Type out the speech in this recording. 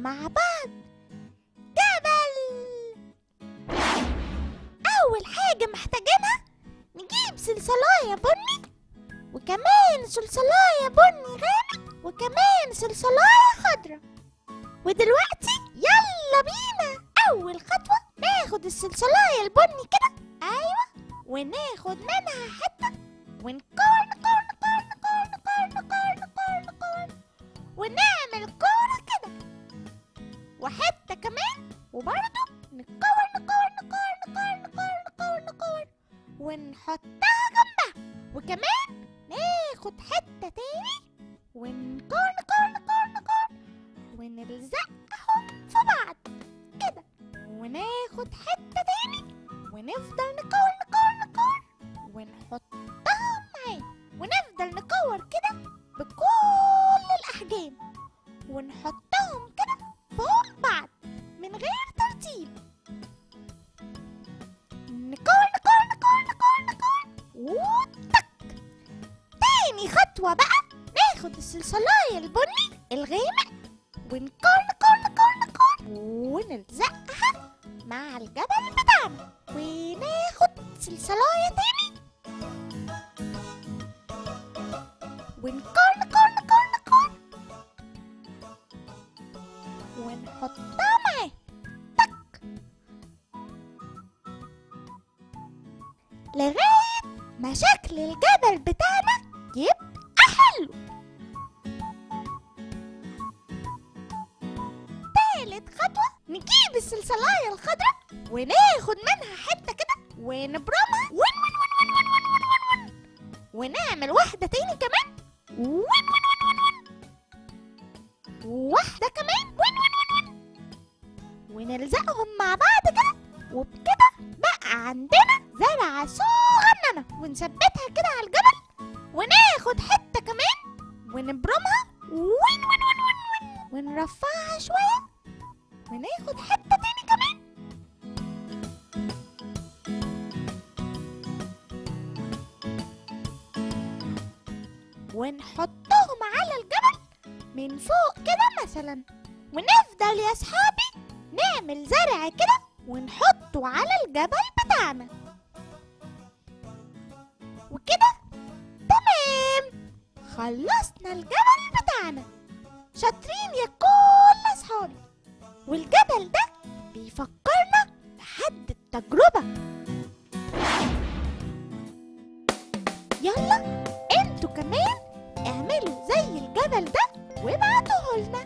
مع بعض جبل أول حاجة محتاجينها نجيب سلسلاية بني وكمان سلسلاية بني غامق وكمان سلسلاية خضرا ودلوقتي يلا بينا أول خطوة ناخد السلسلاية البني كده أيوة وناخد منها حتة ونكور نكور نكور نكور نكور نكور نكور نكور ونعمل كورة كده وحتة كمان وبرضه نكور نكور نكور نكور نكور نكور نكور ونحطها جنبها وكمان ناخد حتة تاني ونكور نكور نكور نكور ونلزقهم في بعض كده وناخد حتة تاني ونفضل نكور نكور نكور ونحطها معاه ونفضل نكور كده بكل الأحجام ونحطهم كده فوق بعض من غير ترتيب نكور نكور نكور نكور نكور وتك تاني خطوة بقى ناخد السلسلاية البني الغامق ونكور نكور نكور نكور ونلزقها مع الجبل بتاعنا وناخد سلسلاية تاني ونكور نكور نكور نكور ونحطها معاه تك لغاية ما شكل الجبل بتاعنا يبقى حلو تالت خطوة نجيب السلسلاية الخضراء وناخد منها حتة كده ونبرمها ون ون ون ون ون ون ون ون ونعمل واحدة تاني كمان ون ون ون ون ون وواحدة كمان ون ون ون ون ونلزقهم مع بعض كده وبكده بقى عندنا زرعة صغننة ونثبتها كده على الجبل وناخد حتة كمان ونبرمها ون ون ون ون ون ونرفعها شوية وناخد حتة تاني كمان ونحطهم على الجبل من فوق كده مثلا ونفضل يا صحابي نعمل زرع كده ونحطه على الجبل بتاعنا وكده تمام خلصنا الجبل بتاعنا شاطرين يا كل اصحابي والجبل ده بيفكرنا بحد التجربة يلا انتوا كمان اعملوا زي الجبل ده وابعتوه لنا